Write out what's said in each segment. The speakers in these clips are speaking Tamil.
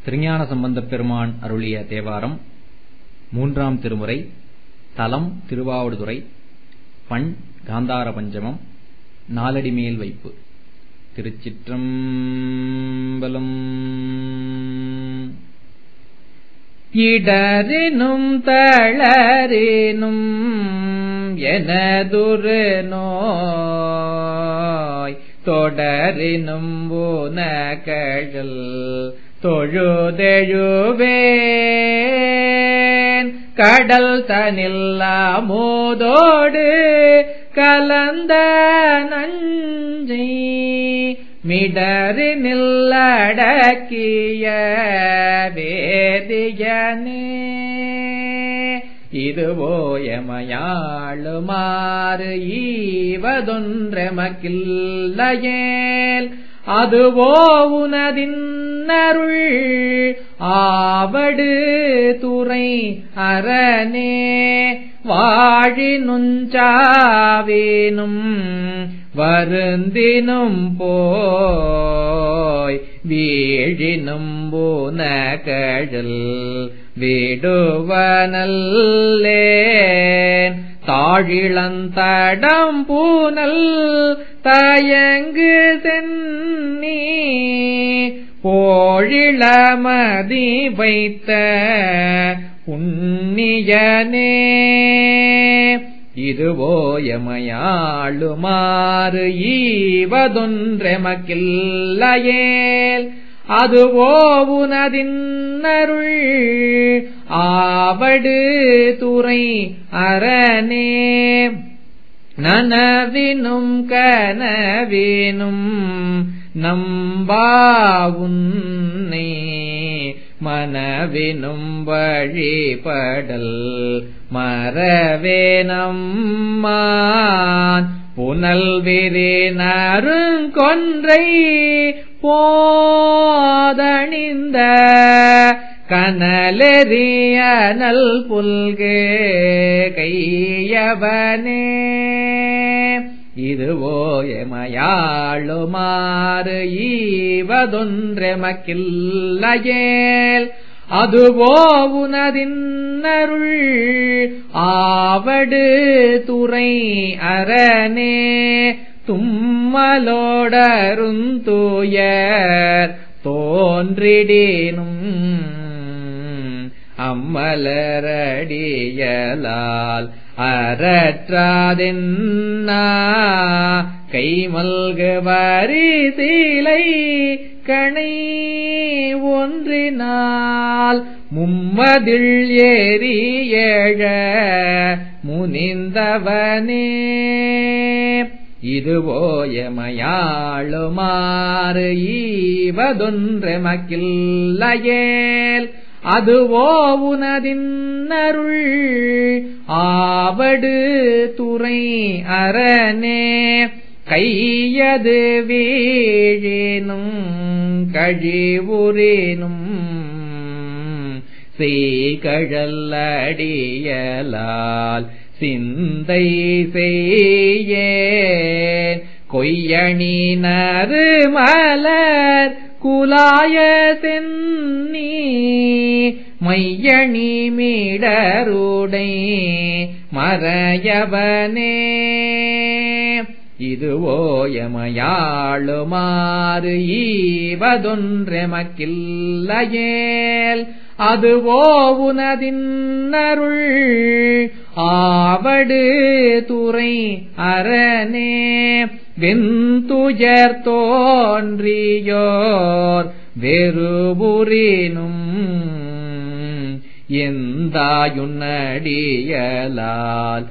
திருஞான சம்பந்தப் பெருமான் அருளிய தேவாரம் மூன்றாம் திருமுறை தலம் திருவாவடுதுறை பண் காந்தார பஞ்சமம் நாலடி மேல் வைப்பு திருச்சிற்றம்பலம் இடரினும் தளரினும் எனதுரு நோய் தொடரினும் ஊனகழல் தொழுதெழுவேன் கடல் தனில்லாமோதோடு கலந்த நஞ்சை மிடரினில்லடக்கிய வேதியனே இதுவோ எமையாளுமாறு ஈவதொன்றெமக்கில்லையேல் அதுவோ உனதின்னருள் ஆவடு துறை அரணே வாழினுஞ்சாவேனும் வருந்தினும் போய் வீழினும் பூனகழல் விடுவனல்லேன் தாழிளந்தடம் பூனல் தயங்கு சென்னி போழிளமதி வைத்த உன்னியனே இதுவோ எமையாளுமாறு ஈவதொன்றெமக்கில்லையேல் அதுவோ உனதின்னருள் ஆவடு துறை அரணே நனவினும் கனவினும் நம்பா உன்னை மனவினும் வழிபடல் மறவே நம்மான் புனல் விரி நறுங்கொன்றை போதணிந்த கனலெறியனல் புல்கு கையவனே இதுவோ எமையாளுமாறு ஈவதொன்றெமக்கில்லையேல் அதுவோ உனதின்னருள் ஆவடு துறை அரணே தும்மலோடருந்துயர் தோன்றிடேனும் அம்மலரடியலால் அறற்றாதென்னா கைமல்கு வரிசீலை கணை ஒன்றினால் மும்மதில் ஏறி ஏழ முனிந்தவனே இதுவோ எமையாளுமாறு ஈவதொன்றெமக்கில்லையேல் அதுவோ உனதின்னருள் ஆவடு துறை அரணே கையது வீழினும் கழிவுறினும் செய்கழல்லடியலால் சிந்தை செய்யேன் கொய்யணி நறு மலர் குலாய சென்னி மையணி மீடருடை மறையவனே இதுவோ எமையாளுமாறு ஈவதொன்றெமக்கில்லையேல் அதுவோ உனதின்னருள் ஆவடு துறை அரணே வெந்துயர் தோன்றியோர் வெறுபுரினும் எந்தாயுன்னடியலால்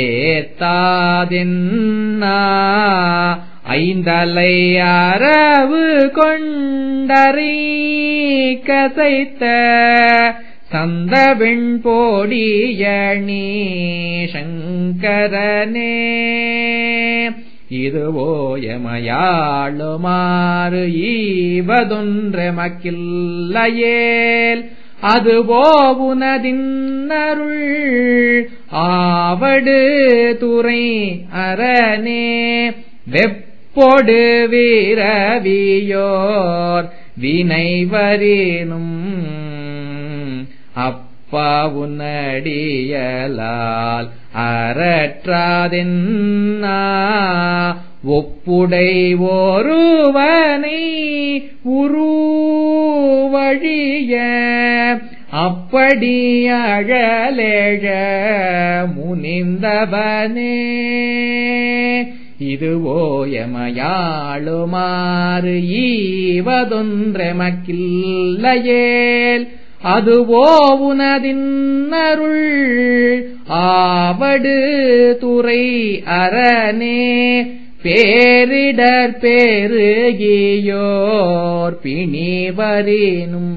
ஏத்தாதென்னா ஐந்தலை அரவு கொண்டறி கசைத்த சந்தவிண் போடியணி சங்கரனே இதுவோ எமையாளுமாறு ஈவதொன்றெமக்கில்லையேல் அதுவோ உனதின்னருள் ஆவடு துறை அரணே வெப்பொடு வீரவியோர் வினைவரேனும் அப்பா உன்னடியலால் அறற்றாதென்னா ஒப்புடை ஒருவனை உருவழிய அப்படி அழலேழ முனிந்தவனே இதுவோ எமையாளுமாறு ஈவதொன்றெமக்கில்லையேல் அதுவோ உனதின்னருள் ஆவடு துறை அரணே பேரிடர் பேருகியோர் பிணிவரேனும்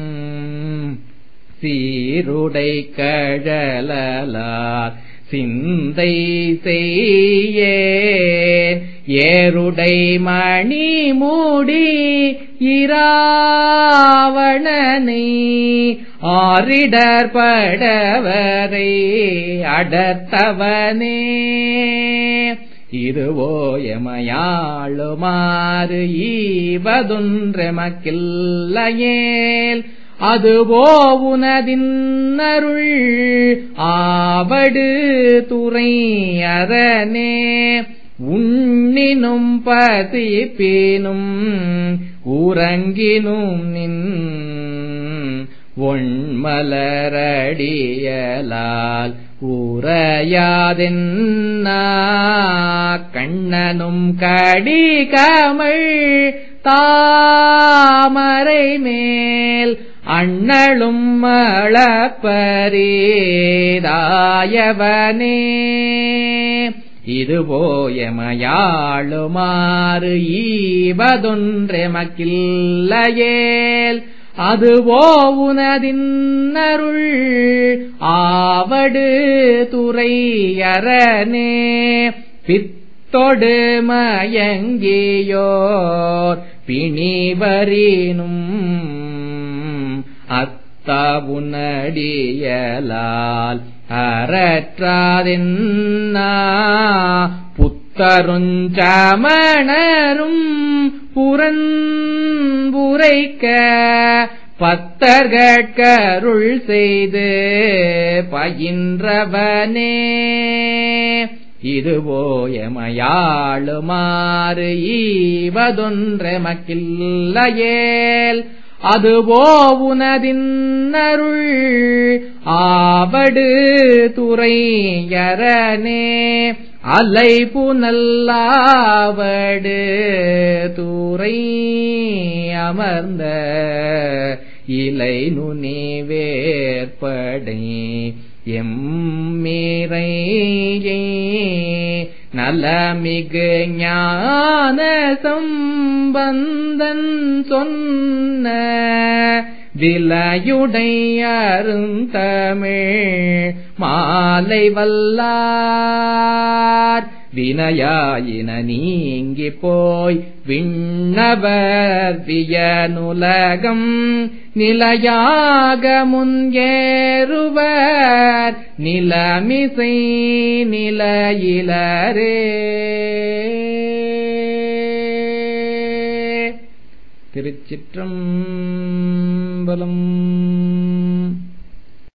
சீருடை கழலார் சிந்தை செய்யே ஏருடை மணி மூடி இராவணனை ஆரிடர் படவரை அடர்த்தவனே இதுவோ எமையாளுமாறு ஈவதொன்றெமக்கில்லையேல் அதுவோ உனதின்னருள் ஆவடு துறை அரணே உண்ணினும் பசிப்பேனும் ஊரங்கினும் நின் ஒண்மலரடியலால் ஊரையாதென்னா கண்ணனும் கடிகமள் தாமரை மேல் அண்ணளும் மளப்பரேதாயவனே இதுவோ எமையாளுமாறு ஈவதொன்றெமக்கில்லையேல் அதுவோ உனதின்னருள் ஆவடு துறை அரணே பித்தொடு மயங்கியோர் பிணிவரீனும் அத்தவுனடியலால் அறற்றாதென்னா புத்தருஞ்சமணரும் புறன்புரைக்க பத்தர்கட்கருள் செய்து பயின்றவனே இதுவோ எமையாளுமாறு ஈவதொன்றெமக்கில்லையேல் அதுவோ உனதின்னருள் ஆவடு துறையரனே அலை புனல்லாவடு துறை அமர்ந்த இலை நுனி வேற்படை எம்மீரையே நலமிகு ஞான சம்பந்தன் சொன்ன விலையுடை அருந்தமிழ் மாலை வல்லார் வினயாயின நீங்கி போய் விண்ணவர் வியனுலகம் நிலையாக முன்கேறுவர் நிலமிசை நிலையிலரே திருச்சிற்றம்பலம்